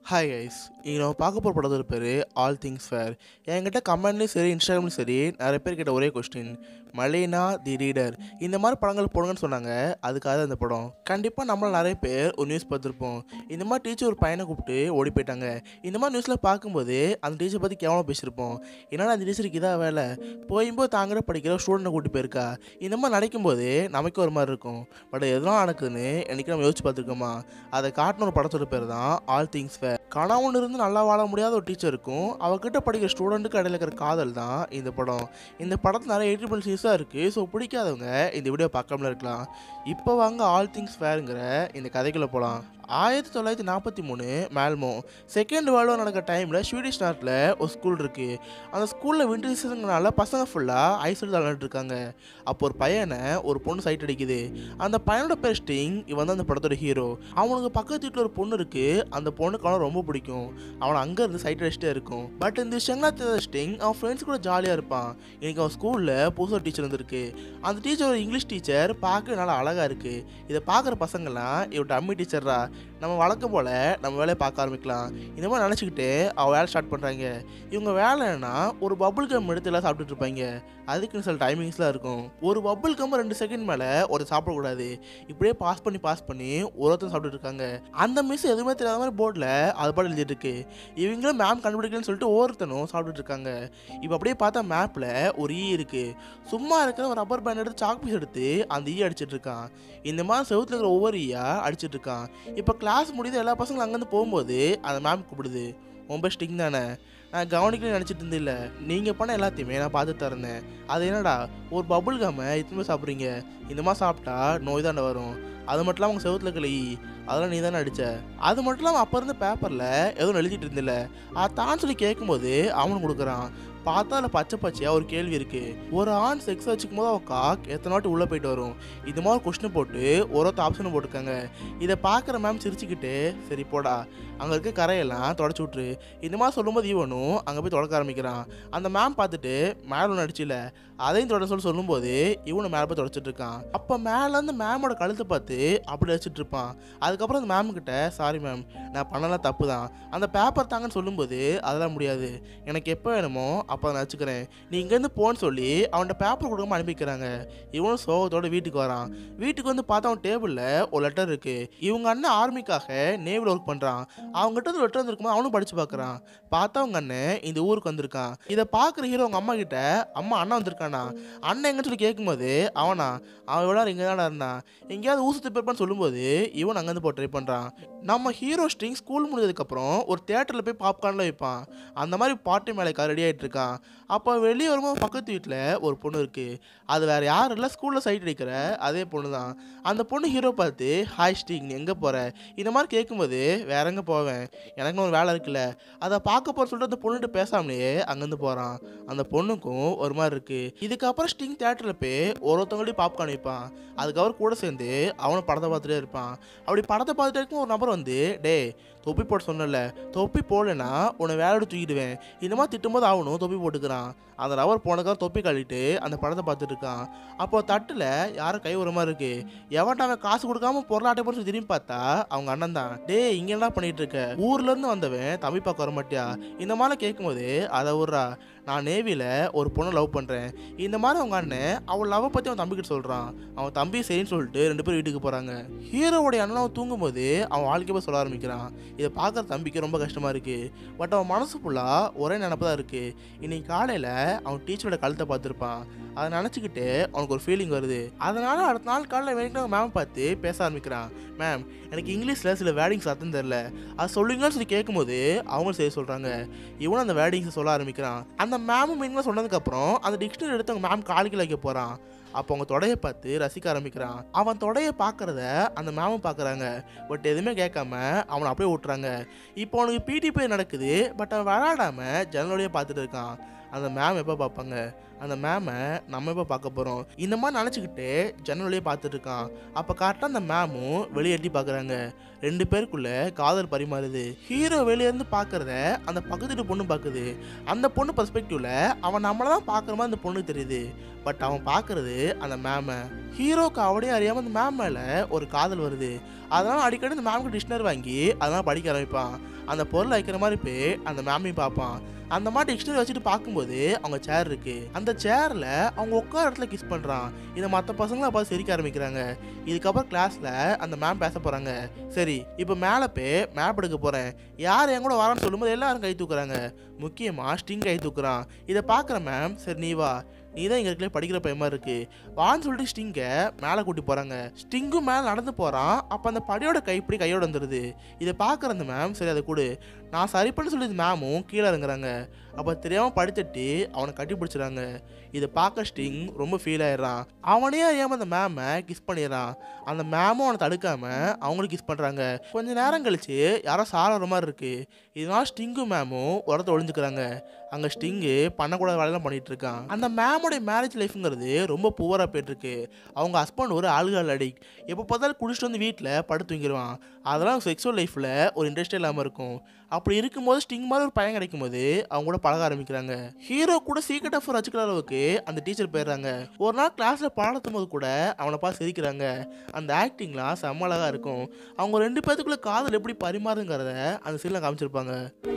hi guys இங்கே நம்ம பார்க்க போகிற படத்தோட பேர் ஆல் திங்ஸ் ஃபேர் என்கிட்ட கமெண்ட்லேயும் சரி இன்ஸ்டாகிராம்லையும் சரி நிறைய பேர் கேட்ட ஒரே கொஸ்டின் மலேனா தி ரீடர் இந்த மாதிரி படங்கள் போடுங்கன்னு சொன்னாங்க அதுக்காக தான் இந்த படம் கண்டிப்பாக நம்மள நிறைய பேர் ஒரு நியூஸ் பார்த்துருப்போம் இந்த மாதிரி டீச்சர் ஒரு பையனை கூப்பிட்டு ஓடி போயிட்டாங்க இந்த மாதிரி நியூஸில் பார்க்கும்போது அந்த டீச்சர் பற்றி கேவலம் பேசியிருப்போம் என்னடா அந்த டீச்சருக்கு இதாக வேலை போயும்போது தாங்கிற படிக்கிற ஸ்டூடெண்ட்டை கூப்பிட்டு போயிருக்கா இந்த மாதிரி நடக்கும்போது நமக்கு ஒரு மாதிரி இருக்கும் பட் எதெல்லாம் நடக்குதுன்னு என்னைக்கு நம்ம யோசிச்சு பார்த்துருக்கோமா அதை காட்டின ஒரு படத்தோட பேர் தான் ஆல் திங்ஸ் ஃபேர் கணவன் இருந்து நல்லா வாழ முடியாத ஒரு டீச்சருக்கும் அவகிட்ட படிக்கிற ஸ்டூடெண்ட்டுக்கு இடையில இருக்கிற காதல் தான் இந்த படம் இந்த படத்தில் நிறைய எயிட்டி சீன்ஸாக இருக்குது ஸோ பிடிக்காதவங்க இந்த வீடியோ பார்க்காமல இருக்கலாம் இப்போ வாங்க ஆல் திங்ஸ் ஃபேருங்கிற இந்த கதைக்குள்ளே போகலாம் ஆயிரத்தி தொள்ளாயிரத்தி நாற்பத்தி மூணு மேல்மோ செகண்ட் வேர்ல்டு வார் நடக்கிற டைமில் ஸ்வீடிஷ் நாட்டில் ஒரு ஸ்கூல் இருக்குது அந்த ஸ்கூலில் விண்டர் சீசனுங்கனால பசங்க ஃபுல்லாக ஐஸ் எடுத்து விளாண்டுட்டு இருக்காங்க அப்போ ஒரு பையனை ஒரு பொண்ணு சைட் அடிக்குது அந்த பையனோட பேர் ஸ்டிங் இவன் தான் அந்த படத்தோட ஹீரோ அவனுக்கு பக்கத்து வீட்டில் ஒரு பொண்ணு இருக்குது அந்த பொண்ணுக்கு அவனை ரொம்ப பிடிக்கும் அவனை அங்கே இருந்து சைட் அடிச்சுட்டே இருக்கும் பட் இந்த விஷயங்களாம் தெரியாத ஸ்டிங் அவன் ஃப்ரெண்ட்ஸ் கூட ஜாலியாக இருப்பான் இன்னைக்கு அவன் ஸ்கூலில் புதுசாக டீச்சர் வந்திருக்கு அந்த டீச்சர் ஒரு இங்கிலீஷ் டீச்சர் பார்க்க நல்லா அழகாக இருக்குது இதை பார்க்குற பசங்கள்லாம் இவன் அம்மி டீச்சர்ரா நம்ம வழக்கம் போல் நம்ம வேலையை பார்க்க ஆரம்பிக்கலாம் இந்த மாதிரி நினச்சிக்கிட்டு அவள் வேலை ஸ்டார்ட் பண்ணுறாங்க இவங்க வேலை என்னன்னா ஒரு பபுள் கம் எடுத்து எல்லாம் சாப்பிட்டுட்டு இருப்பாங்க அதுக்குன்னு சில டைமிங்ஸ்லாம் இருக்கும் ஒரு பபுள் கம் ரெண்டு செகண்ட் மேலே ஒரு சாப்பிடக்கூடாது இப்படியே பாஸ் பண்ணி பாஸ் பண்ணி ஒருத்தர் சாப்பிட்டுட்டு இருக்காங்க அந்த மிஸ் எதுவுமே தெரியாத மாதிரி போர்டில் அது பாட்டு எழுதிட்டு இருக்கு இவங்களும் மேம் கண்டுபிடிக்கலன்னு சொல்லிட்டு ஒவ்வொருத்தனும் சாப்பிட்டுட்டு இருக்காங்க இப்போ அப்படியே பார்த்தா மேப்பில் ஒரு ஈ இருக்கு சும்மா இருக்கிற ஒரு ரப்பர் பேண்ட் எடுத்து சாக் பீஸ் எடுத்து அந்த ஈ அடிச்சிட்டு இருக்கான் இந்த மாதிரி செவுத்துல இருக்கிற ஒவ்வொரு ஈயா அடிச்சிட்டு இருக்கான் இப்போ கிளாஸ் முடியுது எல்லா பசங்களும் அங்கேருந்து போகும்போது அந்த மேம் கூப்பிடுது ரொம்ப ஸ்டிங் தானே நான் கவனிக்கணும்னு நினச்சிட்டு இருந்தில்ல நீங்கள் பண்ண எல்லாத்தையுமே நான் பார்த்து தரேன் அது என்னடா ஒரு பபுள் காம இத்தனை சாப்பிட்றீங்க இந்த மாதிரி சாப்பிட்டா நோய் தானே வரும் அது மட்டும் இல்லாமல் உங்கள் செவத்தில் கிளி அதெல்லாம் நீ தானே அடித்த அது மட்டும் இல்லாமல் அப்போ இருந்த பேப்பரில் எதுவும் எழுதிட்டு இருந்தில்ல அதான் சொல்லி கேட்கும்போது அவனுக்கு கொடுக்குறான் பார்த்தா அதில் பச்சை பச்சையாக ஒரு கேள்வி இருக்குது ஒரு ஆண் செக்ஸ் வச்சுக்கும் போது அவன் காக் எத்தனை வாட்டி உள்ளே போயிட்டு வரும் இது மாதிரி கொஸ்டின் போட்டு ஒருத்த ஆப்ஷனும் போட்டிருக்காங்க இதை பார்க்குற மேம் சிரிச்சுக்கிட்டு சரி போடா அங்கே இருக்க கரையெல்லாம் தொடச்சி விட்ரு இந்த மாதிரி சொல்லும்போது இவனும் அங்கே போய் தொடக்க ஆரம்பிக்கிறான் அந்த மேம் பார்த்துட்டு மேலே ஒன்று அடிச்சில அதையும் தொட சொல்லி சொல்லும்போது இவனு மேலே போய் தொடச்சிட்டு இருக்கான் அப்போ மேலேருந்து மேமோட கழுத்தை பார்த்து அப்படி அடிச்சிட்டு இருப்பான் அதுக்கப்புறம் அந்த மேம் கிட்ட சாரி மேம் நான் பண்ணலாம் தப்பு தான் அந்த பேப்பர் தாங்கன்னு சொல்லும்போது அதெல்லாம் முடியாது எனக்கு எப்போ வேணுமோ அப்போ நான் வச்சுக்கிறேன் நீ இங்கேருந்து போன்னு சொல்லி அவன்கிட்ட பேப்பர் கொடுக்காம அனுப்பிக்கிறாங்க இவனும் சோகத்தோட வீட்டுக்கு வரான் வீட்டுக்கு வந்து பார்த்தா அவன் டேபிளில் ஒரு லெட்டர் இருக்கு இவங்க அண்ணன் ஆர்மிக்காக நேவில் ஒர்க் பண்ணுறான் அவங்ககிட்ட ஒரு லெட்டர் வந்திருக்கும்போது அவனும் படிச்சு பார்க்குறான் பார்த்தா அவங்க அண்ணன் இந்த ஊருக்கு வந்திருக்கான் இதை பார்க்குற ஹீரோ அவங்க அம்மா கிட்ட அம்மா அண்ணன் வந்திருக்கானா அண்ணன் எங்கன்னு சொல்லி கேட்கும்போது அவனா அவன் எவ்வளோ இங்கே தான் இருந்தான் எங்கேயாவது ஊசு திப்பேப்பான்னு சொல்லும்போது இவன் அங்கேருந்து போய் ட்ரை பண்ணுறான் நம்ம ஹீரோ ஸ்ட்ரிங் ஸ்கூல் முடிஞ்சதுக்கப்புறம் ஒரு தேட்டரில் போய் பாப்கார்னில் வைப்பான் அந்த மாதிரி பாட்டி மேலேக்கா ரெடி ஆகிட்டு இருக்கான் அப்போ வெளியே வரும்போது பக்கத்து வீட்டில் ஒரு பொண்ணு இருக்குது அது வேறு யாரும் இல்லை ஸ்கூலில் சைட் அடிக்கிற அதே பொண்ணு தான் அந்த பொண்ணு ஹீரோ பார்த்து ஹாய் ஸ்டிங் நீ எங்கே போகிற இந்த மாதிரி கேட்கும்போது வேற எங்கே போவேன் எனக்கு ஒரு வேலை இருக்குல்ல அதை பார்க்க போகிற சொல்லிட்டு அந்த பொண்ணுகிட்ட பேசாமலேயே அங்கேருந்து போகிறான் அந்த பொண்ணுக்கும் ஒரு மாதிரி இருக்குது இதுக்கப்புறம் ஸ்டிங் தேட்டரில் போய் ஒருத்தவங்களையும் பாப்கார்ன் வைப்பான் அதுக்கப்புறம் கூட சேர்ந்து அவனும் படத்தை பார்த்துட்டே இருப்பான் அப்படி படத்தை பார்த்துட்டே இருக்கும் ஒரு நபர் வந்து டே தொப்பி போட சொன்னல தொப்பி போடலைன்னா உன்னை வேலையோட தூக்கிடுவேன் இந்த மாதிரி திட்டும்போது அவனும் தொப்பி போட்டுக்கிறான் அந்த நபர் போனக்காக தொப்பி கழிட்டு அந்த படத்தை பார்த்துட்டு இருக்கான் அப்போ தட்டில் யாரும் கை ஒரு மாதிரி இருக்கு எவன்ட்ட அவன் காசு கொடுக்காம பொருளாட்டை போட்டு திரும்பி பார்த்தா அவங்க அண்ணன் தான் டே இங்க என்ன பண்ணிட்டு இருக்க ஊர்ல இருந்து வந்தவன் தம்பி பார்க்க வர மாட்டியா இந்த மாதிரி கேட்கும்போது அதை விட்றா நான் நேவியில் ஒரு பொண்ணை லவ் பண்ணுறேன் இந்த மாதிரி அவங்க அண்ணன் அவள் லவ் பற்றி அவன் தம்பிக்கிட்ட சொல்கிறான் அவன் தம்பி சரின்னு சொல்லிட்டு ரெண்டு பேரும் வீட்டுக்கு போகிறாங்க ஹீரோவுடைய அண்ணன் அவன் தூங்கும்போது அவன் வாழ்க்கை போய் சொல்ல ஆரம்பிக்கிறான் இதை பார்க்குற தம்பிக்கு ரொம்ப கஷ்டமாக இருக்குது பட் அவன் மனசு ஃபுல்லாக ஒரே நினப்பு தான் இருக்குது இன்னைக்கு காலையில் அவன் டீச்சரோட கழுத்தை பார்த்துருப்பான் அதை நினச்சிக்கிட்டு அவனுக்கு ஒரு ஃபீலிங் வருது அதனால அடுத்த நாள் காலையில் வேணும் மேம் பார்த்து பேச ஆரம்பிக்கிறான் மேம் எனக்கு இங்கிலீஷில் சில வேர்டிங்ஸ் அர்த்தம் தெரில அது சொல்லுங்கன்னு சொல்லி கேட்கும்போது அவங்களும் சரி சொல்கிறாங்க இவனும் அந்த வேர்டிங்ஸை சொல்ல ஆரம்பிக்கிறான் அந்த மேமும் மீனிங்லாம் சொன்னதுக்கப்புறம் அந்த டிக்ஷனரி எடுத்து அவங்க மேம் காலிக்கல வைக்க போகிறான் அப்போ அவங்க தொடையை பார்த்து ரசிக்க ஆரம்பிக்கிறான் அவன் தொடையை பார்க்கறத அந்த மேமும் பார்க்குறாங்க பட் எதுவுமே கேட்காம அவனை அப்படியே விட்டுறாங்க இப்போ அவனுக்கு பிடி பே நடக்குது பட் அவன் விளையாடாம ஜன்னலோடய பார்த்துட்டு இருக்கான் அந்த மேம் எப்போ பார்ப்பாங்க அந்த மேமை நம்ம எப்போ பார்க்க போகிறோம் இந்த மாதிரி நினச்சிக்கிட்டு ஜன்னல் வழியே பார்த்துட்டு இருக்கான் அப்போ கரெக்டாக அந்த மேமும் வெளியே எட்டி பார்க்குறாங்க ரெண்டு பேருக்குள்ள காதல் பரிமாறுது ஹீரோ வெளியேருந்து பார்க்கறத அந்த பக்கத்து வீட்டு பொண்ணு பார்க்குது அந்த பொண்ணு பர்ஸ்பெக்டிவ்ல அவன் நம்மளை தான் பார்க்குற மாதிரி அந்த பொண்ணுக்கு தெரியுது பட் அவன் பார்க்கறது அந்த மேமை ஹீரோக்கு அவனே அறியாமல் அந்த மேம் மேலே ஒரு காதல் வருது அதனால அடிக்கடி அந்த மேமுக்கு டிக்ஷனரி வாங்கி அதெல்லாம் படிக்க ஆரம்பிப்பான் அந்த பொருளை வைக்கிற மாதிரி போய் அந்த மேமையும் பார்ப்பான் அந்த மாதிரி டிக்ஷனரி வச்சுட்டு பார்க்கும்போது அவங்க சேர் இருக்கு அந்த சேர்ல அவங்க உட்கார இடத்துல கிஸ் பண்றான் இதை மற்ற பசங்களும் பார்த்து சிரிக்க ஆரம்பிக்கிறாங்க இதுக்கப்புறம் கிளாஸ்ல அந்த மேம் பேச போறாங்க சரி இப்போ மேலே போய் மேப் எடுக்க போறேன் யார் என் கூட வரான்னு சொல்லும்போது எல்லாரும் கை தூக்குறாங்க முக்கியமா ஸ்டிங் கை தூக்குறான் இதை பார்க்குற மேம் சரி நீ வா நீ தான் எங்க இருக்கலே படிக்கிற பையமா இருக்கு வான்னு சொல்லிட்டு ஸ்டிங்கை மேலே கூட்டி போறாங்க ஸ்டிங்கும் மேலே நடந்து போறான் அப்போ அந்த படியோட கைப்பிடி கையோட வந்துடுது இதை பார்க்குற அந்த மேம் சரி அதை கொடு நான் சரி பண்ண சொல்லி மேமும் கீழே இறங்குறாங்க அப்போ தெரியாமல் படித்தட்டி அவனை கட்டி பிடிச்சிறாங்க இதை பார்க்க ஸ்டிங் ரொம்ப ஃபீல் ஆயிடுறான் அவனே அறியாமல் அந்த மேமை கிஸ் பண்ணிடுறான் அந்த மேமும் அவனை தடுக்காம அவங்களும் கிஸ் பண்ணுறாங்க கொஞ்ச நேரம் கழிச்சு யாரோ சார மாதிரி இருக்கு இதனால ஸ்டிங்கும் மேமும் ஒரு இடத்துல ஒளிஞ்சுக்கிறாங்க அங்கே ஸ்டிங்கு பண்ணக்கூடாத வேலையெல்லாம் பண்ணிட்டு இருக்கான் அந்த மேமோடைய மேரேஜ் லைஃப்ங்கிறது ரொம்ப புவராக போயிட்டுருக்கு அவங்க ஹஸ்பண்ட் ஒரு ஆல்கஹால் அடிக்ட் எப்போ பார்த்தாலும் குடிச்சிட்டு வந்து வீட்டில் படுத்து தூங்கிடுவான் அதெல்லாம் செக்ஸுவல் லைஃப்பில் ஒரு இன்ட்ரெஸ்டே இல்லாமல் இருக்கும் அப்படி இருக்கும்போது ஸ்டிங் மாதிரி ஒரு பையன் கிடைக்கும் போது அவங்க கூட பழக ஆரம்பிக்கிறாங்க ஹீரோ கூட சீக்கிரட் ஆஃப் வச்சுக்கிற அளவுக்கு அந்த டீச்சர் போயிடுறாங்க ஒரு நாள் கிளாஸில் பாடத்தும் போது கூட அவனை பார்த்து சிரிக்கிறாங்க அந்த ஆக்டிங்லாம் செம்ம அழகா இருக்கும் அவங்க ரெண்டு பேத்துக்குள்ள காதல் எப்படி பரிமாறுங்கிறத அந்த சீனில் காமிச்சிருப்பாங்க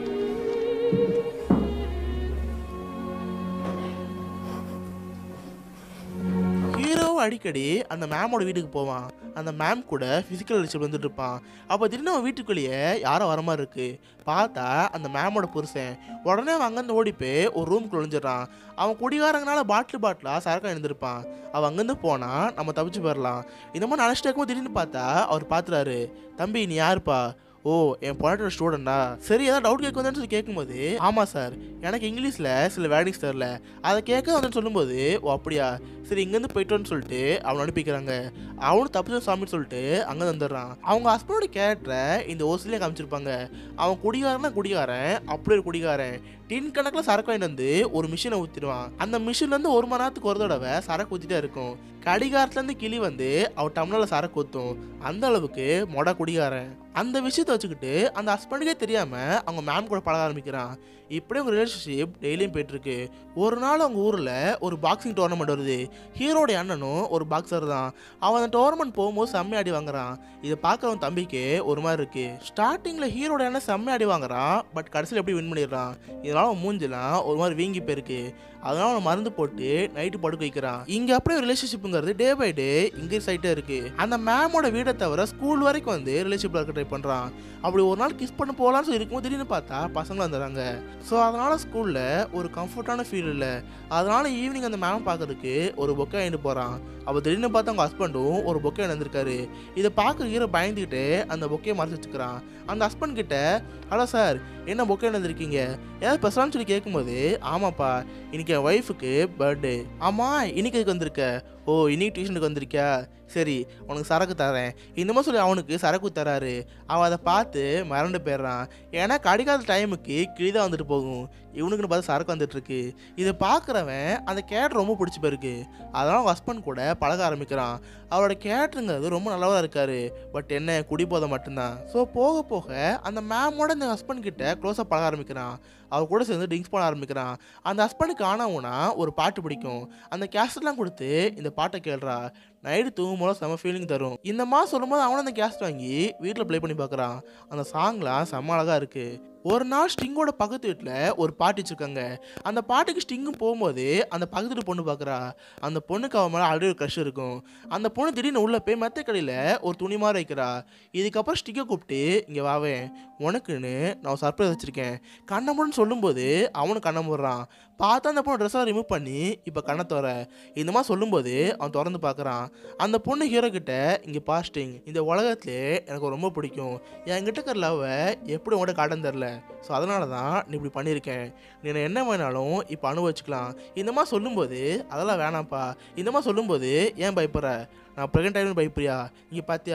ஹீரோ அடிக்கடி அந்த மேமோட வீட்டுக்கு போவான் அந்த மேம் கூட ஃபிசிக்கல் ரிலேஷன் வந்துட்டு இருப்பான் அப்போ திடீர்னு அவன் வீட்டுக்குள்ளேயே யாரோ வர மாதிரி இருக்கு பார்த்தா அந்த மேமோட புருஷன் உடனே அவன் அங்கேருந்து ஓடி போய் ஒரு ரூம்குள்ள ஒளிஞ்சிடறான் அவன் குடிகாரங்கனால பாட்டில் பாட்டிலாக சரக்கா எழுந்திருப்பான் அவன் அங்கேருந்து போனா நம்ம தப்பிச்சு போயிடலாம் இந்த மாதிரி நினச்சிட்டு இருக்கும்போது திடீர்னு பார்த்தா அவர் பார்த்துறாரு தம்பி நீ யாருப்பா ஓ என் பொண்ணோட ஸ்டூடெண்டா சரி ஏதாவது டவுட் கேட்க வந்தேன்னு சொல்லி கேட்கும்போது ஆமாம் சார் எனக்கு இங்கிலீஷில் சில வேர்டிங்ஸ் தெரில அதை கேட்க வந்தேன்னு சொல்லும்போது ஓ அப்படியா சரி இங்கேருந்து போயிட்டோன்னு சொல்லிட்டு அவனை அனுப்பிக்கிறாங்க அவனும் தப்பு சாமின்னு சொல்லிட்டு அங்கே வந்துடுறான் அவங்க ஹஸ்பண்டோட கேரக்டரை இந்த ஓசிலே காமிச்சிருப்பாங்க அவன் குடிகாரனா குடிகாரன் அப்படி ஒரு குடிகாரன் டின் கணக்கில் சரக்கு வாங்கிட்டு வந்து ஒரு மிஷினை ஊற்றிடுவான் அந்த மிஷின்லேருந்து ஒரு மணி நேரத்துக்கு ஒரு தடவை சரக்கு ஊற்றிட்டே இருக்கும் கடிகாரத்துலேருந்து கிளி வந்து அவன் டம்ளரில் சரக்கு ஊற்றும் அந்த அளவுக்கு மொட குடிகாரன் அந்த விஷயத்தை வச்சுக்கிட்டு அந்த ஹஸ்பண்டுக்கே தெரியாமல் அவங்க மேம் கூட பழக ஆரம்பிக்கிறான் இப்படி அவங்க ரிலேஷன்ஷிப் டெய்லியும் போயிட்டுருக்கு ஒரு நாள் அவங்க ஊரில் ஒரு பாக்ஸிங் டோர்னமெண்ட் வருது ஹீரோடைய அண்ணனும் ஒரு பாக்ஸர் தான் அவன் அந்த டோர்னமெண்ட் போகும்போது செம்ம அடி வாங்குறான் இதை பார்க்குறவன் தம்பிக்கு ஒரு மாதிரி இருக்கு ஸ்டார்டிங்கில் ஹீரோட அண்ணன் செம்ம அடி வாங்குறான் பட் கடைசியில் எப்படி வின் பண்ணிடுறான் இதனால அவன் மூஞ்சிலாம் ஒரு மாதிரி வீங்கி போயிருக்கு அதனால அவனை மருந்து போட்டு நைட்டு படுக்க வைக்கிறான் இங்க அப்படியே ரிலேஷன்ஷிப்புங்கிறது டே பை டே இன்க்ரீஸ் ஆயிட்டே இருக்கு அந்த மேமோட வீடை தவிர ஸ்கூல் வரைக்கும் வந்து ரிலேஷன்ஷிப்ல இருக்க ட்ரை பண்றான் அப்படி ஒரு நாள் கிஸ் பண்ண போகலான்னு சொல்லி இருக்கும்போது திடீர்னு பார்த்தா பசங்க வந்துடுறாங்க ஸோ அதனால ஸ்கூல்ல ஒரு கம்ஃபர்டான ஃபீல் இல்லை அதனால ஈவினிங் அந்த மேம் பார்க்கறதுக்கு ஒரு பொக்கை வாங்கிட்டு போறான் அப்போ திடீர்னு பார்த்து அவங்க ஹஸ்பண்டும் ஒரு பொக்கை வந்திருக்காரு இதை பார்க்குற ஹீரோ பயந்துக்கிட்டு அந்த பொக்கையை மறைச்சு வச்சுக்கிறான் அந்த ஹஸ்பண்ட் கிட்ட ஹலோ சார் என்ன பொக்கை வந்திருக்கீங்க ஏதாவது பேசலாம்னு சொல்லி கேட்கும்போது ஆமாப்பா இன்னைக்கு என் ஒய்ஃபுக்கு பர்த்டே ஆமாம் இன்னைக்கு எதுக்கு வந்திருக்க ஓ இன்னைக்கு டியூஷனுக்கு வந்திருக்கியா சரி உனக்கு சரக்கு தரேன் இந்த மாதிரி சொல்லி அவனுக்கு சரக்கு தராரு அவன் அதை பார்த்து மறந்து போயிடுறான் ஏன்னா கடிகாத டைமுக்கு கிளிதான் வந்துட்டு போகும் இவனுக்குன்னு பார்த்து சரக்கு வந்துட்டு இருக்கு இதை பார்க்குறவன் அந்த கேட் ரொம்ப பிடிச்சி போயிருக்கு அதனால அவங்க ஹஸ்பண்ட் கூட பழக ஆரம்பிக்கிறான் அவரோட கேட்டுங்கிறது ரொம்ப நல்லவா இருக்காரு பட் என்ன குடி போதை மட்டும்தான் ஸோ போக போக அந்த மேமோட இந்த ஹஸ்பண்ட் கிட்ட க்ளோஸாக பழக ஆரம்பிக்கிறான் அவர் கூட சேர்ந்து ட்ரிங்க்ஸ் பண்ண ஆரம்பிக்கிறான் அந்த ஹஸ்பண்டுக்கு ஆனவுனா ஒரு பாட்டு பிடிக்கும் அந்த கேசட்லாம் கொடுத்து இந்த பாட்டை கேள்றா நைட்டு தூங்கும்போது செம்ம ஃபீலிங் தரும் இந்த மாதிரி சொல்லும்போது அவனும் அந்த கேஸ்ட் வாங்கி வீட்டில் ப்ளே பண்ணி பார்க்குறான் அந்த சாங்லாம் செம்ம அழகாக இருக்குது ஒரு நாள் ஸ்டிங்கோட பக்கத்து வீட்டில் ஒரு பாட்டு வச்சுருக்காங்க அந்த பாட்டுக்கு ஸ்டிங்கும் போகும்போது அந்த பக்கத்து வீட்டு பொண்ணு பார்க்குறா அந்த பொண்ணுக்கு அவன் மேலே ஆல்ரெடி ஒரு க்ரஷ் இருக்கும் அந்த பொண்ணு திடீர்னு உள்ளே போய் மெத்த கடையில் ஒரு துணி மாதிரி வைக்கிறா இதுக்கப்புறம் ஸ்டிக்கை கூப்பிட்டு இங்கே வாவேன் உனக்குன்னு நான் ஒரு சர்ப்ரைஸ் வச்சுருக்கேன் கண்ணை மூடன்னு சொல்லும்போது அவனும் கண்ணை மூடுறான் பார்த்தா அந்த பொண்ணு ட்ரெஸ்ஸாக ரிமூவ் பண்ணி இப்போ கண்ணை தோற இந்த மாதிரி சொல்லும்போது அவன் திறந்து பார்க்குறான் அந்த பொண்ணு ஹீரோ கிட்ட இங்கே பாஸ்டிங் இந்த உலகத்திலே எனக்கு ரொம்ப பிடிக்கும் என்கிட்ட இருக்கிற லவ்வை எப்படி உங்கள்கிட்ட காட்டன் தெரில ஸோ அதனால தான் நீ இப்படி பண்ணியிருக்கேன் நீ என்ன என்ன வேணாலும் இப்போ அனுபவிச்சுக்கலாம் இந்த மாதிரி சொல்லும்போது அதெல்லாம் வேணாம்ப்பா இந்த மாதிரி சொல்லும்போது ஏன் பயப்படுற நான் ப்ரெக்னென்ட் ஆகிடும் பயப்படுறியா இங்கே பார்த்தியா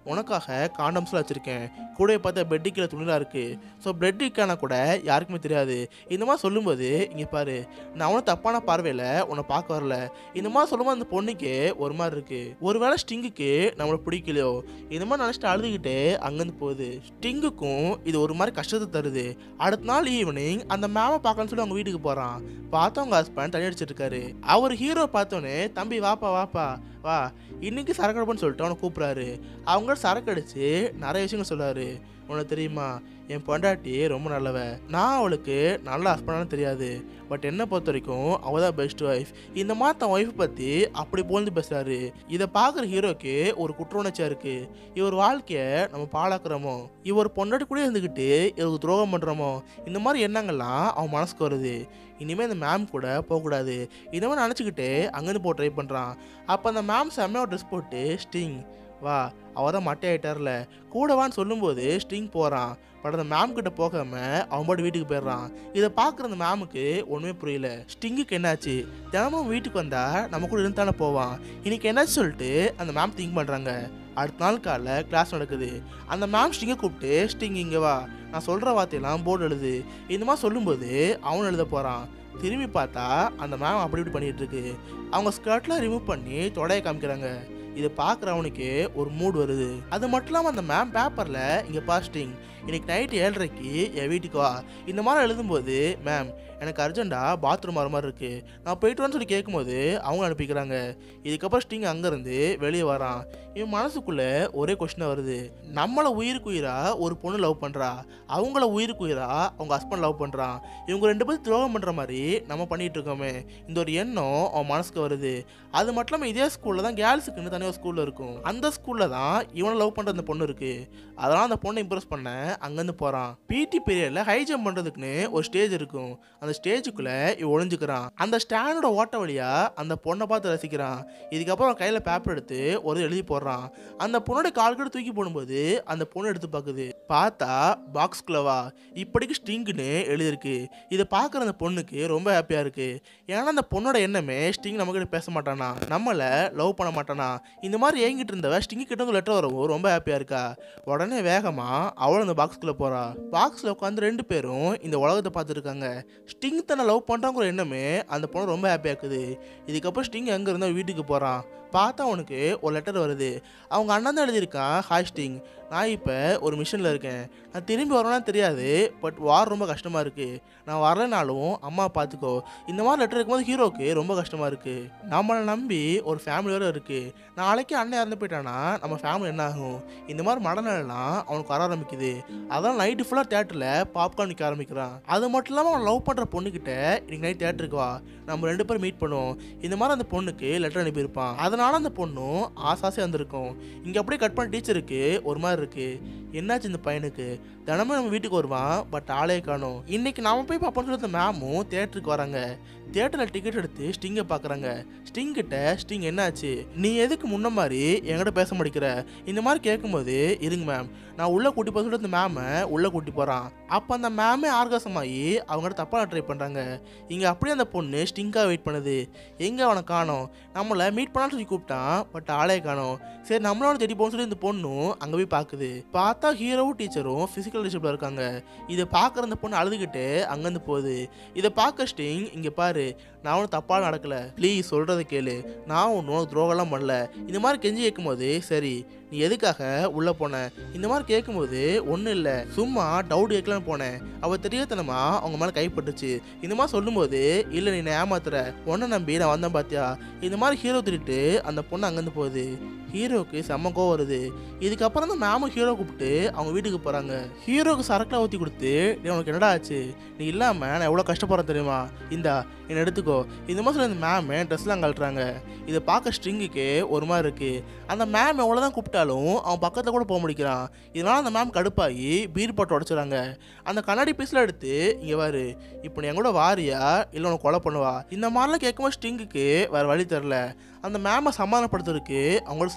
உனக்காக காண்டம்ஸ்லாம் வச்சுருக்கேன் கூட பார்த்தா பெட்டு கீழே துணிலாம் இருக்குது ஸோ பிரெட் இருக்கானா கூட யாருக்குமே தெரியாது இந்த மாதிரி சொல்லும்போது இங்கே பாரு நான் அவனும் தப்பான பார்வையில் உன்னை பார்க்க வரல இந்த மாதிரி சொல்லும்போது அந்த பொண்ணுக்கு ஒரு மாதிரி இருக்குது ஒருவேளை ஸ்டிங்குக்கு நம்மளை பிடிக்கலையோ இந்த மாதிரி நினச்சிட்டு அழுதுகிட்டே அங்கேருந்து போகுது ஸ்டிங்குக்கும் இது ஒரு மாதிரி கஷ்டத்தை தருது அடுத்த நாள் ஈவினிங் அந்த மேமை பார்க்கணும்னு சொல்லி அவங்க வீட்டுக்கு போகிறான் பார்த்தா அவங்க ஹஸ்பண்ட் தண்ணி அடிச்சிட்டு இருக்காரு அவர் ஹீரோ பார்த்தோன்னே தம்பி வாப்பா வாப்பா வா இன்னைக்கு சரக்கு அடிப்போன்னு சொல்லிட்டு அவனை கூப்பிட்றாரு அவங்க சரக்கு அடிச்சு நிறைய விஷயங்கள் சொல்றாரு உனக்கு தெரியுமா என் பொண்டாட்டி ரொம்ப நல்லவ நான் அவளுக்கு நல்ல ஹஸ்பண்டானு தெரியாது பட் என்னை பொறுத்த வரைக்கும் அவள் தான் பெஸ்ட் ஒய்ஃப் இந்த மாதிரி தன் ஒய்ஃப் பற்றி அப்படி போல்ந்து பேசுறாரு இதை பார்க்குற ஹீரோக்கு ஒரு குற்ற உணர்ச்சியாக இருக்கு இவர் வாழ்க்கையை நம்ம பாழாக்குறோமோ இவர் பொண்டாட்டி கூட இருந்துக்கிட்டு இவருக்கு துரோகம் பண்ணுறோமோ இந்த மாதிரி எண்ணங்கள்லாம் அவன் மனசுக்கு வருது இனிமேல் இந்த மேம் கூட போகக்கூடாது இந்த மாதிரி நினச்சிக்கிட்டு அங்கேருந்து போக ட்ரை பண்ணுறான் அப்போ அந்த மேம் செம்மையாக ட்ரெஸ் போட்டு ஸ்டிங் வா அவ தான் மட்டை ஆயிட்டார்ல கூட வான்னு சொல்லும்போது ஸ்டிங் போகிறான் பட் அந்த மேம் கிட்ட போகாம அவன் பாட்டு வீட்டுக்கு போயிடுறான் இதை பார்க்குற அந்த மேமுக்கு ஒன்றுமே புரியல ஸ்டிங்குக்கு என்னாச்சு தினமும் வீட்டுக்கு வந்தா நம்ம கூட இருந்தானே போவான் இன்னைக்கு என்னாச்சு சொல்லிட்டு அந்த மேம் திங்க் பண்ணுறாங்க அடுத்த நாள் காலைல கிளாஸ் நடக்குது அந்த மேம் ஸ்டிங்கை கூப்பிட்டு ஸ்டிங் இங்கே வா நான் சொல்கிற வார்த்தையெல்லாம் போர்டு எழுது இந்த மாதிரி சொல்லும்போது அவன் எழுத போகிறான் திரும்பி பார்த்தா அந்த மேம் அப்படி இப்படி பண்ணிட்டு இருக்கு அவங்க ஸ்கர்ட்லாம் ரிமூவ் பண்ணி தொடையை காமிக்கிறாங்க இதை பார்க்குறவனுக்கு ஒரு மூட் வருது அது மட்டும் இல்லாமல் அந்த மேம் பேப்பரில் இங்கே பாஸ்டிங் இன்னைக்கு நைட்டு ஏழரைக்கு என் வீட்டுக்கு வா இந்த மாதிரி எழுதும்போது மேம் எனக்கு அர்ஜென்ட்டாக பாத்ரூம் வர மாதிரி இருக்குது நான் போயிட்டு வரேன்னு சொல்லி கேட்கும்போது அவங்க அனுப்பிக்கிறாங்க இதுக்கப்புறம் ஸ்டிங் அங்கேருந்து வெளியே வரான் இவன் மனசுக்குள்ளே ஒரே கொஷினாக வருது நம்மளை உயிருக்கு உயிராக ஒரு பொண்ணு லவ் பண்ணுறா அவங்கள உயிருக்கு உயிராக அவங்க ஹஸ்பண்ட் லவ் பண்ணுறான் இவங்க ரெண்டு பேரும் துரோகம் பண்ணுற மாதிரி நம்ம பண்ணிட்டு இருக்கோமே இந்த ஒரு எண்ணம் அவன் மனசுக்கு வருது அது மட்டும் இல்லாமல் இதே ஸ்கூலில் தான் கேர்ள்ஸுக்குன்னு தனியாக ஸ்கூலில் இருக்கும் அந்த ஸ்கூலில் தான் இவனை லவ் பண்ணுற அந்த பொண்ணு இருக்குது அதெல்லாம் அந்த பொண்ணை இம்ப்ரெஸ் பண்ண அங்கேருந்து போகிறான் பிடி பீரியடில் ஹை ஜம்ப் பண்ணுறதுக்குன்னு ஒரு ஸ்டேஜ் இருக்கும் அந்த ஸ்டேஜுக்குள்ளே இவன் ஒளிஞ்சுக்கிறான் அந்த ஸ்டாண்டோட ஓட்ட வழியாக அந்த பொண்ணை பார்த்து ரசிக்கிறான் இதுக்கப்புறம் கையில் பேப்பர் எடுத்து ஒரு எழுதி போடுறான் அந்த பொண்ணோட கால்கடை தூக்கி போடும்போது அந்த பொண்ணு எடுத்து பார்க்குது பார்த்தா பாக்ஸ்குள்ளவா இப்படிக்கு ஸ்டிங்குன்னு எழுதியிருக்கு இதை பார்க்குற அந்த பொண்ணுக்கு ரொம்ப ஹாப்பியாக இருக்குது ஏன்னா அந்த பொண்ணோட எண்ணமே ஸ்டிங் நம்மக்கிட்ட பேச மாட்டானா நம்மளை லவ் பண்ண மாட்டானா இந்த மாதிரி ஏங்கிட்டு இருந்தவ ஸ்டிங்கு கிட்ட வந்து லெட்டர் வரவும் ரொம்ப ஹாப்பியாக இருக்கா உடனே வேகமாக அவளும் அந்த பாக்ஸ்குள்ளே போகிறா பாக்ஸில் உட்காந்து ரெண்டு பேரும் இந்த உலகத்தை பார்த்துருக்காங்க ஸ்டிங் தன்னை லவ் பண்ணுறாங்கிற எண்ணமே அந்த பொண்ணு ரொம்ப ஹாப்பியாக இருக்குது இதுக்கப்புறம் ஸ்டிங் எங்கே இருந்தால் வீட்டுக்கு போகிறான் பார்த்தா அவனுக்கு ஒரு லெட்டர் வருது அவங்க அண்ணன் தான் எழுதியிருக்கான் ஹாய் ஸ்டிங் நான் இப்போ ஒரு மிஷனில் இருக்கேன் நான் திரும்பி வரணும்னா தெரியாது பட் வார் ரொம்ப கஷ்டமாக இருக்குது நான் வரலைனாலும் அம்மா பார்த்துக்கோ இந்த மாதிரி லெட்டர் இருக்கும்போது ஹீரோக்கு ரொம்ப கஷ்டமாக இருக்குது நம்மளை நம்பி ஒரு ஃபேமிலி வேறு இருக்குது நாளைக்கு அண்ணன் இறந்து போயிட்டானா நம்ம ஃபேமிலி என்ன ஆகும் இந்த மாதிரி மனநிலைலாம் அவனுக்கு வர ஆரம்பிக்குது அதான் நைட்டு ஃபுல்லாக தேட்டரில் பாப்கார்ன் விற்க ஆரம்பிக்கிறான் அது மட்டும் இல்லாமல் அவன் லவ் பண்ணுற பொண்ணுக்கிட்ட இன்னைக்கு நைட் தேட்டருக்கு வா நம்ம ரெண்டு பேரும் மீட் பண்ணுவோம் இந்த மாதிரி அந்த பொண்ணுக்கு லெட்டர் அனுப்பியிருப்பான் அதனால அந்த பொண்ணும் ஆசாசே வந்திருக்கும் இங்கே அப்படியே கட் பண்ண டீச்சருக்கு ஒரு மாதிரி இருக்கு என்னாச்சு இந்த பையனுக்கு தினமும் நம்ம வீட்டுக்கு வருவான் பட் ஆளே காணும் இன்னைக்கு நாம போய் பார்ப்போம்னு சொல்லி அந்த மேமும் தேட்டருக்கு வராங்க தேட்டரில் டிக்கெட் எடுத்து ஸ்டிங்கை பார்க்குறாங்க ஸ்டிங் கிட்ட ஸ்டிங் என்னாச்சு நீ எதுக்கு முன்ன மாதிரி என்கிட்ட பேச மாட்டேங்கிற இந்த மாதிரி கேட்கும்போது இருங்க மேம் நான் உள்ளே கூட்டி போக சொல்லிட்டு அந்த மேமை உள்ளே கூட்டி போகிறான் அப்போ அந்த மேமே ஆர்காசமாகி அவங்ககிட்ட தப்பாக ட்ரை பண்ணுறாங்க இங்கே அப்படியே அந்த பொண்ணு ஸ்டிங்காக வெயிட் பண்ணுது எங்கே அவனை காணோம் நம்மளை மீட் பண்ணான்னு சொல்லி கூப்பிட்டான் பட் ஆளே காணோம் சரி நம்மளோட தேடி போகணும்னு சொல்லி இந்த பொண்ணும் அங்கே போய் பார்க்குது பார்த்தா ஹீரோவும் டீச்சரும் ஃபிசிக்கல் ரிலேஷிப்பில் இருக்காங்க இதை பார்க்குற அந்த பொண்ணு அழுதுகிட்டு அங்கேருந்து போகுது இதை பார்க்க ஸ்டிங் இங்கே பாரு நான் ஒன்றும் தப்பாக நடக்கல ப்ளீஸ் சொல்கிறத கேளு நான் ஒன்றும் துரோகம்லாம் பண்ணல இந்த மாதிரி கெஞ்சி கேட்கும்போது சரி நீ எதுக்காக உள்ளே போன இந்த மாதிரி கேட்கும்போது ஒன்றும் இல்லை சும்மா டவுட் கேட்கலான்னு போனேன் அவள் தெரியாதனமா அவங்க மேலே கைப்பட்டுச்சு இந்த மாதிரி சொல்லும்போது இல்லை நீ என்னை ஏமாத்துற உன்னை நம்பி நான் வந்தேன் பார்த்தியா இந்த மாதிரி ஹீரோ திருட்டு அந்த பொண்ணு அங்கேருந்து போகுது ஹீரோவுக்கு செம்ம கோவம் வருது இதுக்கப்புறம் தான் மேமும் ஹீரோ கூப்பிட்டு அவங்க வீட்டுக்கு போகிறாங்க ஹீரோவுக்கு சரக்குலாம் ஊற்றி கொடுத்து "டேய், உனக்கு என்னடா ஆச்சு நீ இல்லாமல் நான் எவ்வளோ கஷ்டப்படுறேன் தெரியுமா இந்தா என்னை எடுத்துக்கோ இந்த மாதிரி சொல்லி அந்த மேமு ட்ரெஸ்லாம் கழட்டுறாங்க இதை பார்க்க ஸ்ட்ரிங்குக்கு ஒரு மாதிரி இருக்குது அந்த மேம் எவ்வளோ தான் கூப்பிட்டாலும் அவன் பக்கத்தில் கூட போக முடிக்கிறான் இதனால் அந்த மேம் கடுப்பாகி பீர் போட்டு உடச்சிடுறாங்க அந்த கண்ணாடி பீஸில் எடுத்து இங்கே வாரு இப்போ நீ என் கூட வாரியா இல்லை உனக்கு கொலை பண்ணுவா இந்த மாதிரிலாம் கேட்கும்போது ஸ்டிங்குக்கு வேறு வழி தெரில அந்த மேமை சமாதானப்படுத்துறதுக்கு அவங்களோட ஸ்லீப்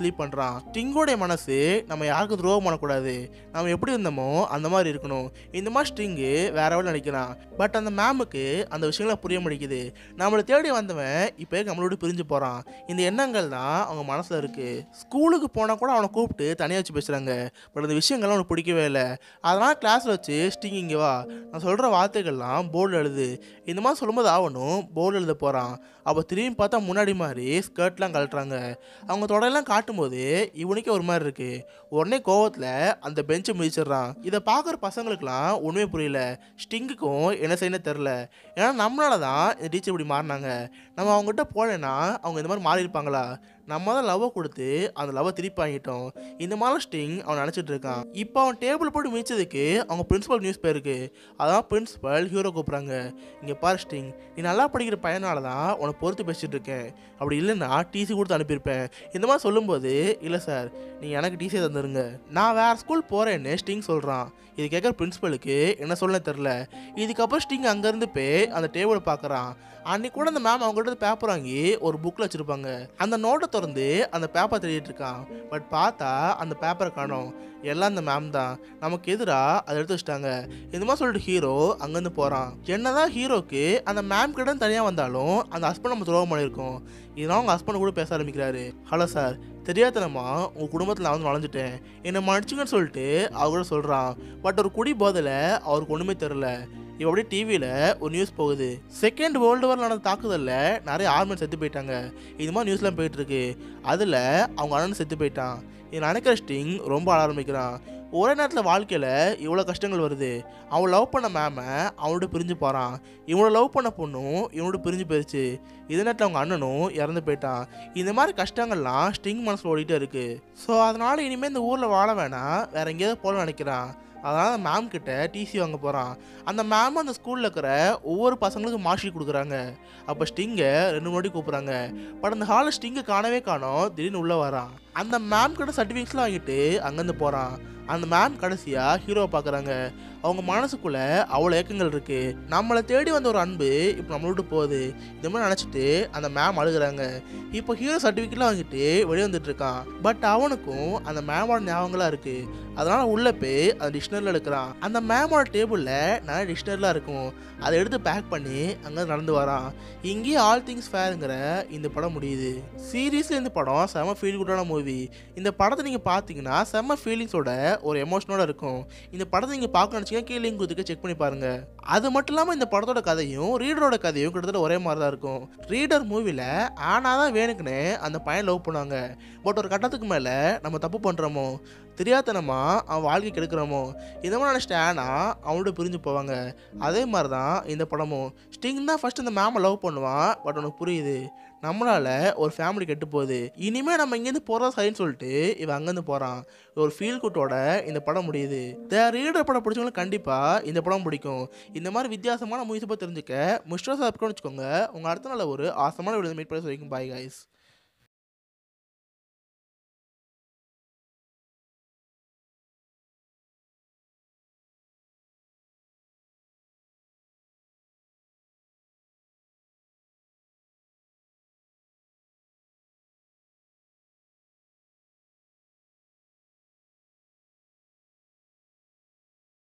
முடிவு பண்ணுறான் ஸ்டிங்கோடைய மனசு நம்ம யாருக்கும் துரோகம் பண்ணக்கூடாது நம்ம எப்படி இருந்தோமோ அந்த மாதிரி இருக்கணும் இந்த மாதிரி ஸ்டிங்கு வேற வழி நினைக்கிறான் பட் அந்த மேமுக்கு அந்த விஷயங்களை புரிய முடிக்குது நம்மளை தேடி வந்தவன் இப்போ நம்மளோட பிரிஞ்சு போகிறான் இந்த எண்ணங்கள் தான் அவங்க மனசில் இருக்குது ஸ்கூலுக்கு போனால் கூட அவனை கூப்பிட்டு தனியாக வச்சு பேசுகிறாங்க பட் அந்த விஷயங்கள்லாம் அவனுக்கு பிடிக்கவே இல்லை அதனால் கிளாஸில் வச்சு ஸ்டிங் இங்கே வா நான் சொல்கிற வார்த்தைகள்லாம் போர்டில் எழுது இந்த மாதிரி சொல்லும்போது ஆகணும் போர்டு எழுத போகிறான் அப்போ திரும்பி பார்த்தா முன்னாடி மாதிரி ஸ்கர்ட்லாம் கழட்டுறாங்க அவங்க தொடையெல்லாம் காட்டும்போது இவனுக்கே ஒரு மாதிரி இருக்கு உடனே கோவத்தில் அந்த பெஞ்சை மிதிச்சிடுறான் இதை பார்க்குற பசங்களுக்குலாம் ஒன்றுமே புரியல ஸ்டிங்குக்கும் என்ன செய்யணும் தெரில ஏன்னா நம்மளால தான் இந்த டீச்சர் இப்படி மாறினாங்க நம்ம அவங்ககிட்ட போகலைன்னா அவங்க இந்த மாதிரி மாறி இருப்பாங்களா நம்ம தான் லவ்வை கொடுத்து அந்த லவ்வை திருப்பி வாங்கிட்டோம் இந்த மாதிரி ஸ்டிங் அவன் நினச்சிட்டு இருக்கான் இப்போ அவன் டேபிள் போட்டு மிதிச்சதுக்கு அவங்க பிரின்சிபல் நியூஸ் போயிருக்கு அதான் பிரின்சிபல் ஹீரோ கூப்பிட்றாங்க இங்கே பாரு ஸ்டிங் நீ நல்லா படிக்கிற பையனால தான் உன்னை பொறுத்து பேசிட்டு இருக்கேன் அப்படி இல்லைன்னா டிசி கொடுத்து அனுப்பியிருப்பேன் இந்த மாதிரி சொல்லும்போது இல்லை சார் நீங்கள் எனக்கு டிசி தந்துருங்க நான் வேற ஸ்கூல் போகிறேன்னு ஸ்டிங் சொல்கிறான் இது கேட்குற பிரின்சிபலுக்கு என்ன சொல்ல தெரில இதுக்கப்புறம் ஸ்டிங் அங்கேருந்து போய் அந்த டேபிளை பார்க்குறான் அன்னைக்கு கூட அந்த மேம் அவங்கள்ட்ட பேப்பர் வாங்கி ஒரு புக்கில் வச்சுருப்பாங்க அந்த நோட்டை திறந்து அந்த பேப்பர் தேடிட்டு இருக்கான் பட் பார்த்தா அந்த பேப்பரை காணோம் எல்லாம் அந்த மேம் தான் நமக்கு எதிராக அதை எடுத்து வச்சிட்டாங்க இந்த மாதிரி சொல்லிட்டு ஹீரோ அங்கேருந்து போகிறான் என்னதான் ஹீரோக்கு அந்த மேம் கிட்ட தனியாக வந்தாலும் அந்த ஹஸ்பண்ட் நம்ம துரோகம் பண்ணியிருக்கோம் இதனால் அவங்க ஹஸ்பண்ட் கூட பேச ஆரம்பிக்கிறாரு ஹலோ சார் தெரியாதனமா உங்கள் குடும்பத்தில் நான் வந்து நுழைஞ்சிட்டேன் என்னை மன்னிச்சுங்கன்னு சொல்லிட்டு அவர் கூட சொல்கிறான் பட் ஒரு குடி போதில் அவருக்கு ஒன்றுமே தெரில இப்போ அப்படியே டிவியில் ஒரு நியூஸ் போகுது செகண்ட் வேர்ல்டு வார் நடந்த தாக்குதலில் நிறைய ஆர்மி செத்து போயிட்டாங்க இது மாதிரி நியூஸ்லாம் போயிட்டு இருக்கு அதில் அவங்க அண்ணன் செத்து போயிட்டான் இது நினைக்கிற ஸ்டிங் ரொம்ப ஆட ஆரம்பிக்கிறான் ஒரே நேரத்தில் வாழ்க்கையில் இவ்வளோ கஷ்டங்கள் வருது அவன் லவ் பண்ண மேம அவனோட பிரிஞ்சு போகிறான் இவனோட லவ் பண்ண பொண்ணும் இவனோட பிரிஞ்சு போயிடுச்சு இதே நேரத்தில் அவங்க அண்ணனும் இறந்து போயிட்டான் இந்த மாதிரி கஷ்டங்கள்லாம் ஸ்டிங் மனசில் ஓடிட்டே இருக்கு ஸோ அதனால் இனிமேல் இந்த ஊரில் வாழ வேணாம் வேற எங்கேயாவது போல நினைக்கிறான் அதனால் அந்த மேம் கிட்ட டிசி வாங்க போகிறான் அந்த மேம் அந்த ஸ்கூலில் இருக்கிற ஒவ்வொரு பசங்களுக்கும் மார்க் ஷீட் கொடுக்குறாங்க அப்போ ஸ்டிங்கை ரெண்டு முன்னாடி கூப்பிட்றாங்க பட் அந்த ஹாலில் ஸ்டிங்கை காணவே காணோம் திடீர்னு உள்ளே வரான் அந்த மேம் கிட்ட சர்டிஃபிகேட்ஸ்லாம் வாங்கிட்டு அங்கேருந்து போகிறான் அந்த மேம் கடைசியாக ஹீரோவை பார்க்குறாங்க அவங்க மனசுக்குள்ள அவ்வளோ ஏக்கங்கள் இருக்கு நம்மளை தேடி வந்த ஒரு அன்பு இப்போ நம்மள விட்டு போகுது இந்த மாதிரி நினச்சிட்டு அந்த மேம் அழுகுறாங்க இப்போ ஹீரோ சர்டிஃபிகேட்லாம் வாங்கிட்டு வெளியே வந்துட்டு இருக்கான் பட் அவனுக்கும் அந்த மேமோட ஞாபகங்களாக இருக்கு அதனால உள்ள போய் அந்த டிக்ஷனரியில் எடுக்கிறான் அந்த மேமோட டேபிளில் நிறைய டிக்ஷனரிலாம் இருக்கும் அதை எடுத்து பேக் பண்ணி அங்கே நடந்து வரான் இங்கேயே ஆல் திங்ஸ் ஃபேருங்கிற இந்த படம் முடியுது சீரியஸில் இந்த படம் செம ஃபீல் குட்டான மூவி இந்த படத்தை நீங்கள் பார்த்தீங்கன்னா செம்ம ஃபீலிங்ஸோட ஒரு எமோஷனோட இருக்கும் இந்த படத்தை நீங்கள் பார்க்க நினச்சிங்க கீழே லிங்க் கொடுத்துக்க செக் பண்ணி பாருங்க அது மட்டும் இல்லாமல் இந்த படத்தோட கதையும் ரீடரோட கதையும் கிட்டத்தட்ட ஒரே மாதிரி தான் இருக்கும் ரீடர் மூவியில் ஆனால் தான் வேணுக்குன்னு அந்த பையன் லவ் பண்ணுவாங்க பட் ஒரு கட்டத்துக்கு மேலே நம்ம தப்பு பண்ணுறோமோ தெரியாதனமா அவன் வாழ்க்கை கெடுக்கிறோமோ இந்த மாதிரி நினச்சிட்டு ஆனா அவனோட பிரிஞ்சு போவாங்க அதே மாதிரி தான் இந்த படமும் ஸ்டிங் தான் ஃபர்ஸ்ட் இந்த மேமை லவ் பண்ணுவான் பட் உனக்கு புரியுது நம்மளால ஒரு ஃபேமிலி கெட்டு போகுது இனிமே நம்ம இங்கேருந்து போகிறதா சரின்னு சொல்லிட்டு இவன் அங்கேருந்து போகிறான் ஒரு ஃபீல் குட்டோட இந்த படம் முடியுது த ரீடர் படம் பிடிச்சவங்களுக்கு கண்டிப்பாக இந்த படம் பிடிக்கும் இந்த மாதிரி வித்தியாசமான மூவிஸை பற்றி தெரிஞ்சுக்க முஸ்டர் சப்ஸ்கிரைப் வச்சுக்கோங்க உங்கள் அடுத்த நாள் ஒரு ஆசமான வீடியோ மீட் பண்ணி சொல்லிக்கும் பாய் guys